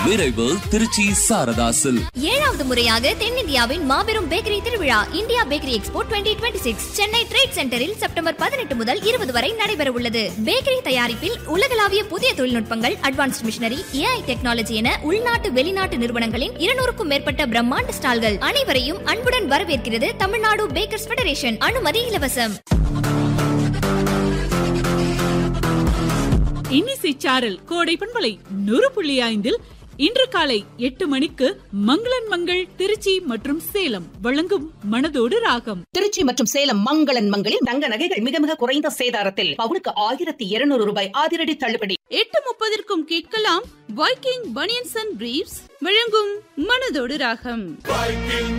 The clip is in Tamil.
விரைவு திருச்சி சாரதாசில் ஏழாவது முறையாக தென்னிந்தியாவின் மாபெரும் பேக்கரி திருவிழா India bakery expo 2026 Chennai trade சென்டரில் செப்டம்பர் பதினெட்டு முதல் இருபது வரை நடைபெற உள்ளது பேக்கரி தயாரிப்பில் உலகளாவிய புதிய தொழில்நுட்பங்கள் அட்வான்ஸ்ட் மிஷினரி ஏஐ டெக்னாலஜி என உள்நாட்டு வெளிநாட்டு நிறுவனங்களின் இருநூறுக்கும் மேற்பட்ட பிரம்மாண்ட ஸ்டால்கள் அனைவரையும் அன்புடன் வரவேற்கிறது தமிழ்நாடு பேக்கர்ஸ் ஃபெடரேஷன் அனுமதி இலவசம் இன்னிசை சாரல் கோடை பண்பலை நூறு புள்ளி ஐந்தில் இன்று காலை எட்டு மணிக்கு மங்களன் மங்கள் திருச்சி மற்றும் சேலம் வழங்கும் மனதோடு ராகம் திருச்சி மற்றும் சேலம் மங்களன் மங்களில் தங்க நகைகள் மிக மிக குறைந்த சேதாரத்தில் பவுனுக்கு ஆயிரத்தி இருநூறு ரூபாய் அதிரடி தள்ளுபடி எட்டு முப்பதற்கும் கேட்கலாம் வைக்கிங் பனியன்ஸ் அண்ட் பிரீவ்ஸ் வழங்கும் மனதோடு ராகம்